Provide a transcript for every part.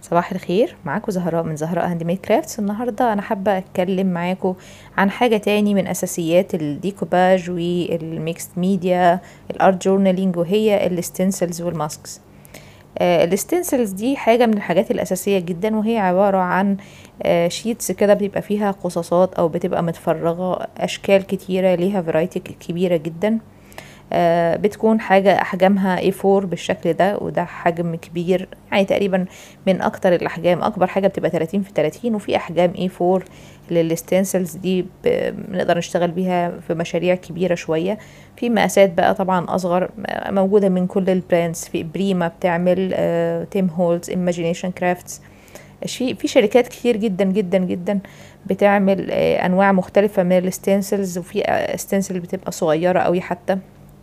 صباح الخير معاكم زهراء من زهراء هاند ميد كرافتس النهارده انا حابه اتكلم معاكم عن حاجه تاني من اساسيات الديكوباج والميكست ميديا الارت جورنالينج وهي الستنسلز والماسكس الستنسلز دي حاجه من الحاجات الاساسيه جدا وهي عباره عن شيتس كده بيبقى فيها قصاصات او بتبقى متفرغه اشكال كتيره ليها فرايتي كبيره جدا آه بتكون حاجة أحجامها A4 بالشكل ده وده حجم كبير يعني تقريبا من أكتر الأحجام أكبر حاجة بتبقى 30 في 30 وفي أحجام A4 للستنسلز دي بنقدر نشتغل بيها في مشاريع كبيرة شوية في مقاسات بقى طبعا أصغر موجودة من كل البراندز في بريما بتعمل آه تيم هولز ايماجينيشن كرافتس في في شركات كتير جدا جدا جدا بتعمل آه انواع مختلفه من الستنسلز وفي ستنسل بتبقى صغيره قوي حتى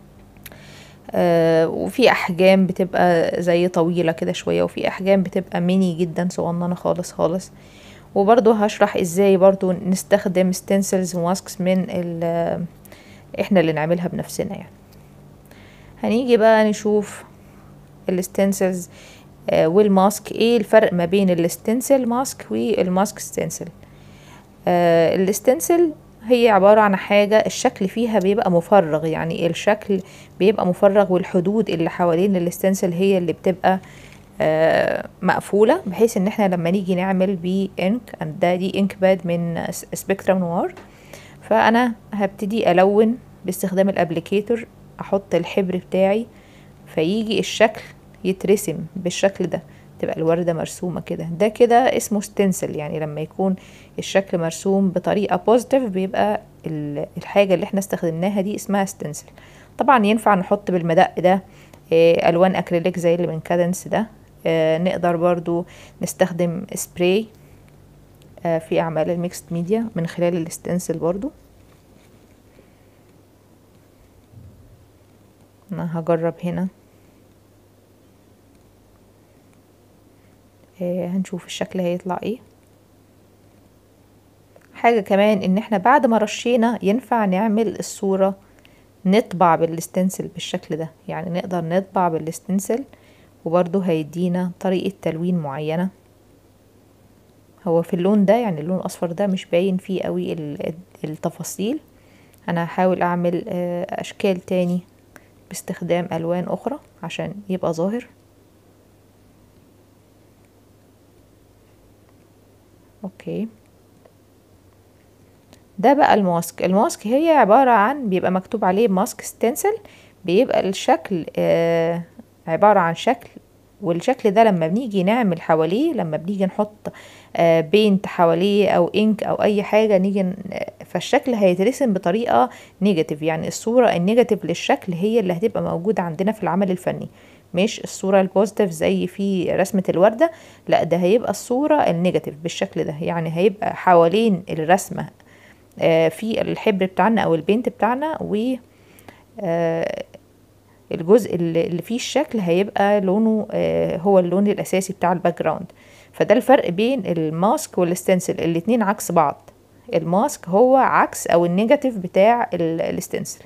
آه وفي احجام بتبقى زي طويلة كده شوية وفي احجام بتبقى ميني جدا صغننة خالص خالص وبرضو هشرح ازاي برضو نستخدم ستنسلز وماسكس من ال احنا اللي نعملها بنفسنا يعني هنيجي بقى نشوف الستنسلز آه والماسك ايه الفرق ما بين الستنسل ماسك والماسك ستنسل آه الستنسل هي عبارة عن حاجة الشكل فيها بيبقى مفرغ يعني الشكل بيبقى مفرغ والحدود اللي حوالين الستنسل هي اللي بتبقى آه مقفولة بحيث ان احنا لما نيجي نعمل بيه انك ده دي انك باد من سبيكترم نوار فانا هبتدي الون باستخدام الابليكيتور احط الحبر بتاعي فيجي الشكل يترسم بالشكل ده تبقى الوردة مرسومة كده ده كده اسمه ستنسل يعني لما يكون الشكل مرسوم بطريقة بوزيتيف بيبقى الحاجة اللي احنا استخدمناها دي اسمها ستنسل طبعا ينفع نحط بالمدق ده ألوان أكريليك زي اللي من كادنس ده نقدر برضو نستخدم سبراي في أعمال الميكست ميديا من خلال الستنسل برضو أنا هجرب هنا هنشوف الشكل هيطلع ايه حاجة كمان ان احنا بعد ما رشينا ينفع نعمل الصورة نطبع بالستنسل بالشكل ده يعني نقدر نطبع بالستنسل وبرضو هيدينا طريقة تلوين معينة هو في اللون ده يعني اللون الاصفر ده مش باين فيه قوي التفاصيل انا هحاول اعمل اشكال تاني باستخدام الوان اخرى عشان يبقى ظاهر اوكي ده بقى الماسك الماسك هي عبارة عن بيبقى مكتوب عليه ماسك ستنسل بيبقى الشكل آه عبارة عن شكل والشكل ده لما بنيجي نعمل حواليه لما بنيجي نحط آه بينت حواليه او انك او اي حاجة نيجي فالشكل هيترسم بطريقة نيجاتيف يعني الصورة النيجاتيف للشكل هي اللي هتبقى موجودة عندنا في العمل الفني مش الصورة البوزيتيف زي في رسمة الوردة لا ده هيبقى الصورة النيجاتيف بالشكل ده يعني هيبقى حوالين الرسمة آه في الحبر بتاعنا او البينت بتاعنا و آه الجزء اللي فيه الشكل هيبقى لونه آه هو اللون الاساسي بتاع الباك جراوند فده الفرق بين الماسك والستنسل الاتنين عكس بعض الماسك هو عكس او النيجاتيف بتاع الستنسل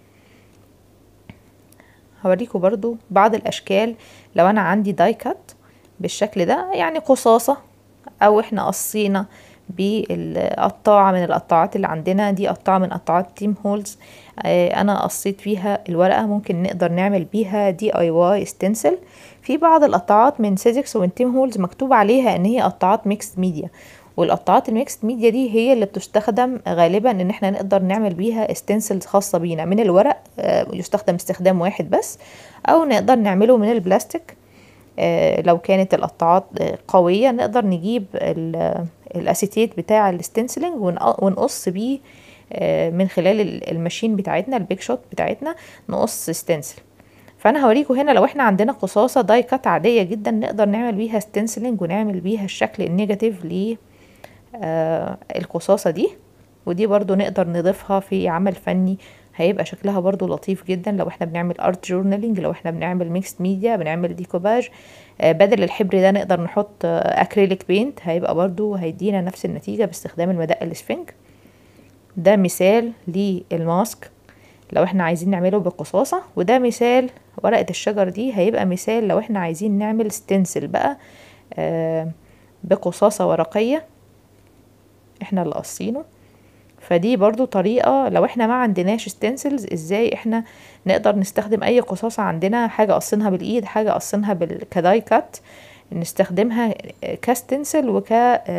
هوريكم برضو بعض الاشكال لو انا عندي داي كات بالشكل ده يعني قصاصة او احنا قصينا بالقطاعة من القطاعات اللي عندنا دي قطاعة من قطاعات تيم هولز اه انا قصيت فيها الورقة ممكن نقدر نعمل بيها دي اي واي ستنسل في بعض القطاعات من سيزكس ومن تيم هولز مكتوب عليها ان هي قطاعات ميكس ميديا والقطاعات الميكست ميديا دي هي اللي بتستخدم غالبا ان احنا نقدر نعمل بيها ستنسلز خاصة بينا من الورق يستخدم استخدام واحد بس او نقدر نعمله من البلاستيك لو كانت القطاعات قوية نقدر نجيب الاسيتيت بتاع الستنسلنج ونقص بيه من خلال الماشين بتاعتنا البيك شوت بتاعتنا نقص ستنسل فانا هوريكم هنا لو احنا عندنا قصاصة داي كات عادية جدا نقدر نعمل بيها ستنسلنج ونعمل بيها الشكل النيجاتيف ل آه القصاصة دي ودي برضو نقدر نضيفها في عمل فني هيبقى شكلها برضو لطيف جدا لو احنا بنعمل ارت جورنالينج لو احنا بنعمل ميكست ميديا بنعمل ديكوباج آه بدل الحبر ده نقدر نحط آه اكريليك بينت هيبقى برضو هيدينا نفس النتيجة باستخدام المدق الاسفنج ده مثال للماسك لو احنا عايزين نعمله بقصاصة وده مثال ورقة الشجر دي هيبقى مثال لو احنا عايزين نعمل ستنسل بقى آه بقصاصة ورقية احنا اللي قصينه فدي برضو طريقة لو احنا ما عندناش ستنسلز ازاي احنا نقدر نستخدم اي قصاصة عندنا حاجة قصينها بالايد حاجة قصينها كداي كات نستخدمها كستنسل وك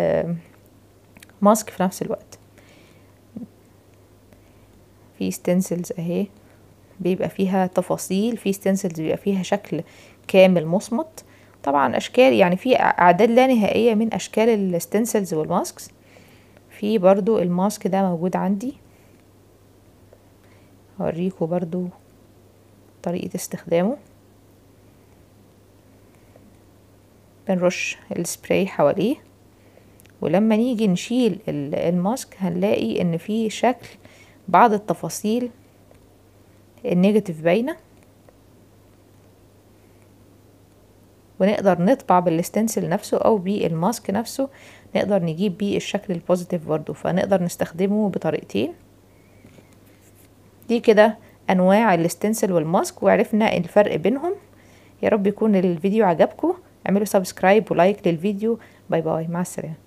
ماسك في نفس الوقت في ستنسلز اهي بيبقى فيها تفاصيل في ستنسلز بيبقى فيها شكل كامل مصمت طبعا اشكال يعني في اعداد لا نهائيه من اشكال الستنسلز والماسكس في برضو الماسك ده موجود عندي هوريكم برضو طريقه استخدامه بنرش السبراي حواليه ولما نيجي نشيل الماسك هنلاقي ان في شكل بعض التفاصيل النيجاتيف باينه ونقدر نطبع بالستنسل نفسه او بالماسك نفسه نقدر نجيب بيه الشكل البوزيتيف برضو فنقدر نستخدمه بطريقتين دي كده انواع الستنسل والماسك وعرفنا الفرق بينهم يا رب يكون الفيديو عجبكم اعملوا سبسكرايب ولايك للفيديو باي باي مع السلامه